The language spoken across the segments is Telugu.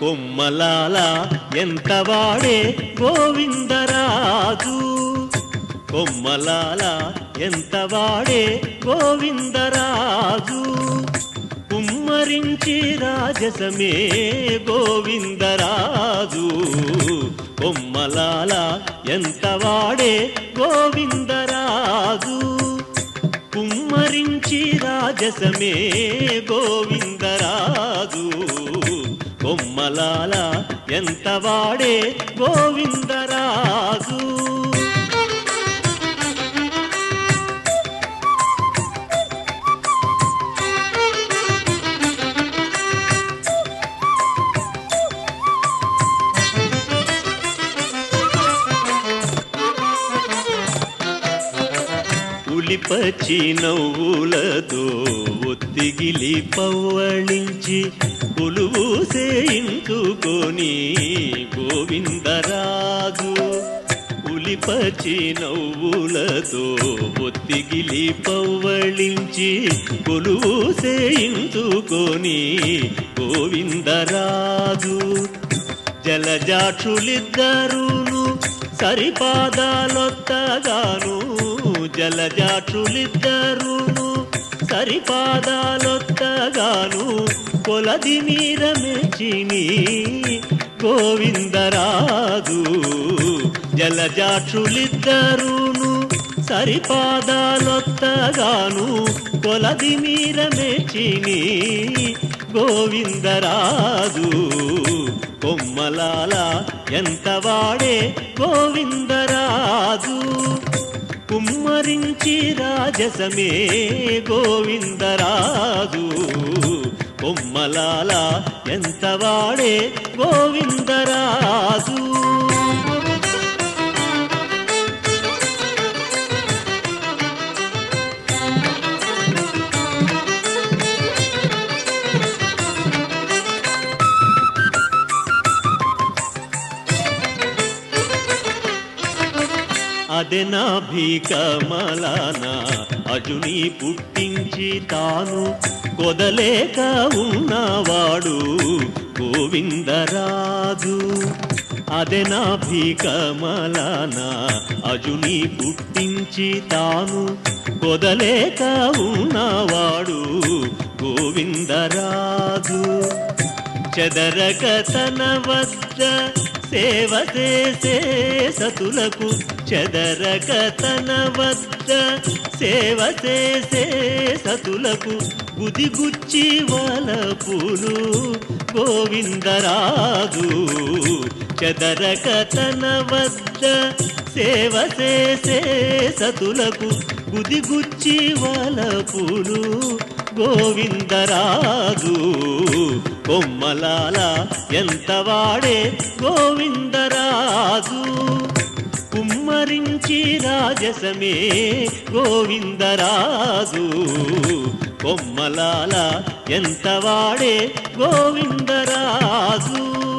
కొమ్మలాల ఎంత వాడే గోవిందరాజు కొమ్మలాల ఎంత వాడే గోవిందరాజు కుమ్మరించి రాజసమే గోవిందరాజు కొమ్మలాల ఎంత వాడే గోవిందరాజు కుమ్మరించి రాజసమే గోవిందరాజు కొమ్మలాల ఎంత వాడే గోవిందరాజు ఉలిపచి నవ్వులతో ఒత్తిగిలి పవ్వళించి కొలువు సేయించుకొని గోవిందరాజు ఉలిపచి నవ్వులతో ఒత్తిగిలి పవ్వళించి కొలువు సేయించుకొని గోవిందరాజు జలజాక్షులిద్దరును సరిపాదాలొత్తగాను జలజాక్షులిద్దరును సరిపాదాలొత్తగాను కొలది మీర మెచ్చిని గోవిందరాజు జలజాక్షులిద్దరును సరిపాదాలొత్తగాను కొలది మీర మెచ్చిని గోవిందరాజు కొమ్మలాల ఎంత వాడే గోవిందరాజు కుమ్మరించి రాజసమే గోవిందరాజు కొమ్మలాల ఎంత వాడే గోవిందరాజు అదెనాభికమలాన అజుని పుట్టించి తాను కొదలేక ఉన్నవాడు గోవిందరాజు అదెనాభికమలాన అజుని పుట్టించి తాను కొదలేక ఉన్నవాడు గోవిందరాజు చెదరక తన వద్ద సేవ చేసే సతులకు చెదరక తన వద్ద సేవ చేసే సతులకు గుదిగుచ్చి వలపులు గోవిందరాజు చెదరక తన వద్ద సేవ చేసే సతులకు గుదిగుచ్చి వలపులు గోవిందరాజు కొమ్మలాల ఎంత వాడే గోవిందరాజు కుమ్మరించి రాజసమే గోవిందరాజు కొమ్మలాల ఎంత వాడే గోవిందరాజు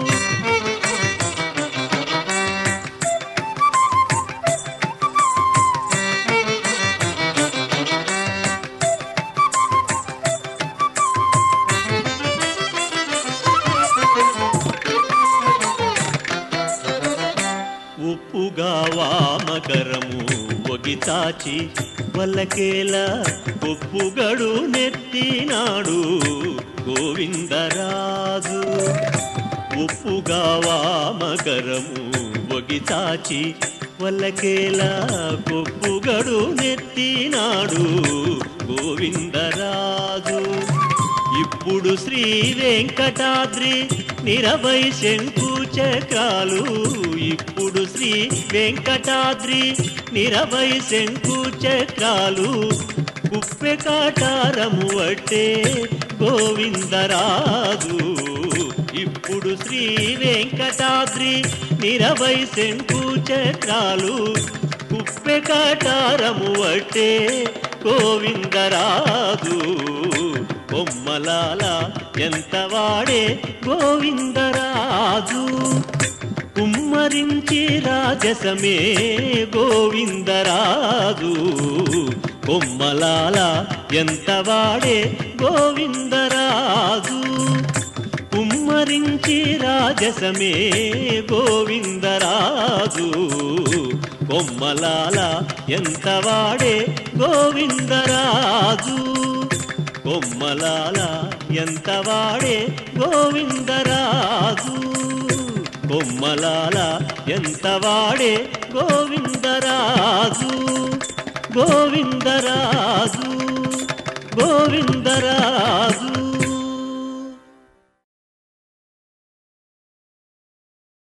ఉప్పుగా వామకరము ఒగితాచి వల్లకేల ఉప్పుగడు నెత్తినాడు గోవిందరాజు ఉప్పుగా వామకరము ఒగితాచి వల్లకేల కొప్పుగడు నెత్తినాడు గోవిందరాజు ఇప్పుడు శ్రీ వెంకటాద్రి నిరవై శంకు చక్రాలు ఇప్పుడు శ్రీ వెంకటాద్రి నిరవై శంకు చక్రాలు కుప్పె కాటారము వట్టే గోవిందరాజు ఇప్పుడు శ్రీ వెంకటాద్రి నిరవై శంకు చక్రాలు కుప్పె కాటారము వట్టే గోవిందరాజు బొమ్మలాల ఎంత వాడే గోవిందరాజు కుమ్మరించి రాజసమే గోవిందరాజు బొమ్మలాల ఎంత వాడే గోవిందరాజు కుమ్మ కుమ్మరించి రాజసమే గోవిందరాజు కొమ్మలాల ఎంత వాడే గోవిందరాజు కొమ్మలాల ఎంత వాడే గోవిందరాజు కొమ్మలాల ఎంత వాడే గోవిందరాజు గోవిందరాజు గోవిందరాజు